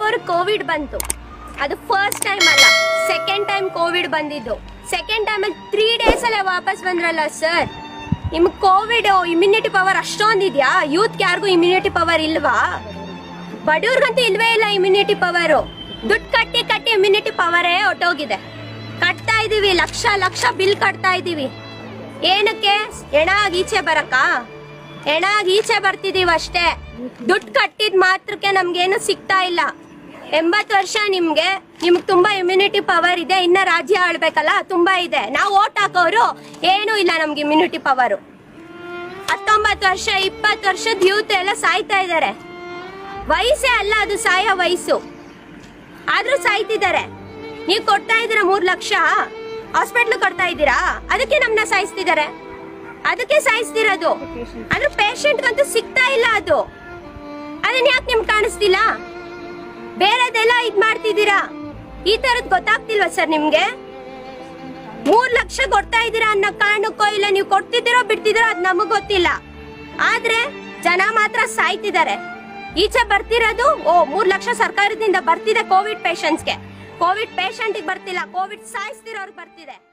ಅವ್ರ ಕೋವಿಡ್ ಬಂತು ಅದು ಫಸ್ಟ್ ಟೈಮ್ ಅಲ್ಲ ಸೆಕೆಂಡ್ ಟೈಮ್ ಕೋವಿಡ್ ಬಂದಿದ್ದು ಸೆಕೆಂಡ್ ಟೈಮ್ ಅಲ್ಲಿ ತ್ರೀ ಡೇಸ್ ಅಲ್ಲೇ ವಾಪಸ್ ಬಂದ್ರಲ್ಲ ಸರ್ ನಿಮ್ಗೆ ಕೋವಿಡ್ ಇಮ್ಯುನಿಟಿ ಪವರ್ ಅಷ್ಟೊಂದಿದ್ಯಾ ಯೂತ್ ಯಾರಿಗೂ ಇಮ್ಯುನಿಟಿ ಪವರ್ ಇಲ್ವಾ ಬಡವ್ರಿಗಂತೂ ಇಲ್ವೇ ಇಲ್ಲ ಇಮ್ಯುನಿಟಿ ಪವರ್ ದುಡ್ಡು ಕಟ್ಟಿ ಕಟ್ಟಿ ಇಮ್ಯುನಿಟಿ ಪವರೇ ಹೊಟ್ಟೋಗಿದೆ ಕಟ್ತಾ ಇದೀವಿ ಲಕ್ಷ ಲಕ್ಷ ಬಿಲ್ ಕಟ್ತಾ ಇದೀವಿ ಏನಕ್ಕೆ ಎಣಾಗ್ ಈಚೆ ಬರಕ್ಕ ಎಣಾಗ್ ಈಚೆ ಬರ್ತಿದೀವಿ ಅಷ್ಟೇ ದುಡ್ಡು ಕಟ್ಟಿದ್ ಮಾತ್ರಕ್ಕೆ ನಮ್ಗೇನು ಸಿಗ್ತಾ ಇಲ್ಲ ಎಂಬತ್ತು ವರ್ಷ ನಿಮ್ಗೆ ನಿಮ್ಗೆ ತುಂಬಾ ಇಮ್ಯುನಿಟಿ ಪವರ್ ಇದೆ ಇನ್ನ ರಾಜ್ಯ ಆಳ್ಬೇಕಲ್ಲ ತುಂಬಾ ಇದೆ ನಾವು ಓಟ್ ಹಾಕೋರು ಏನೂ ಇಲ್ಲ ನಮ್ಗೆ ಇಮ್ಯುನಿಟಿ ಪವರು ಹತ್ತೊಂಬತ್ತು ವರ್ಷ ಇಪ್ಪತ್ತು ವರ್ಷದ ಯೂತ್ ಎಲ್ಲ ಸಾಯ್ತಾ ಇದ್ದಾರೆ ವಯಸ್ಸೇ ಅಲ್ಲ ಅದು ಸಾಯೋ ವಯಸ್ಸು ಆದ್ರೂ ಸಾಯ್ತಿದ್ದಾರೆ ನೀವು ಕೊಡ್ತಾ ಇದ್ದೀರಾ ಮೂರ್ ಲಕ್ಷ ಹಾಸ್ಪಿಟ್ಲ್ ಕೊಡ್ತಾ ಇದ್ದೀರಾ ಅದಕ್ಕೆ ನಮ್ನ ಸಾಯಿಸ್ತಿದ್ದಾರೆ ಅದಕ್ಕೆ ಸಾಯಿಸ್ತಿರೋದು ಆದ್ರೆ ಪೇಷಂಟ್ಗಂತೂ ಸಿಗ್ತಾ ಇಲ್ಲ ಅದು ಅದನ್ನ ಯಾಕೆ ನಿಮ್ಗೆ ಕಾಣಿಸ್ತಿಲ್ಲ ಬೇರೆದೆಲ್ಲ ಇದ್ ಮಾಡ್ತಿದ್ದೀರಾ ಈ ತರದ್ ಗೊತ್ತಾಗ್ತಿಲ್ವಾ ಸರ್ ನಿಮ್ಗೆ ಮೂರ್ ಲಕ್ಷ ಕೊಡ್ತಾ ಇದ್ದೀರಾ ಅನ್ನೋ ಕಾರಣಕ್ಕೋ ಇಲ್ಲ ನೀವು ಕೊಡ್ತಿದ್ದೀರೋ ಬಿಡ್ತಿದ್ದೀರೋ ಅದ್ ನಮಗ್ ಗೊತ್ತಿಲ್ಲ ಆದ್ರೆ ಜನ ಮಾತ್ರ ಸಾಯ್ತಿದ್ದಾರೆ ಈಚೆ ಬರ್ತಿರೋದು ಓ ಮೂರ್ ಲಕ್ಷ ಸರ್ಕಾರದಿಂದ ಬರ್ತಿದೆ ಕೋವಿಡ್ ಪೇಷಂಟ್ಸ್ಗೆ ಕೋವಿಡ್ ಪೇಷಂಟ್ ಬರ್ತಿಲ್ಲ ಕೋವಿಡ್ ಸಾಯಿಸ್ತಿರೋರ್ಗೆ ಬರ್ತಿದೆ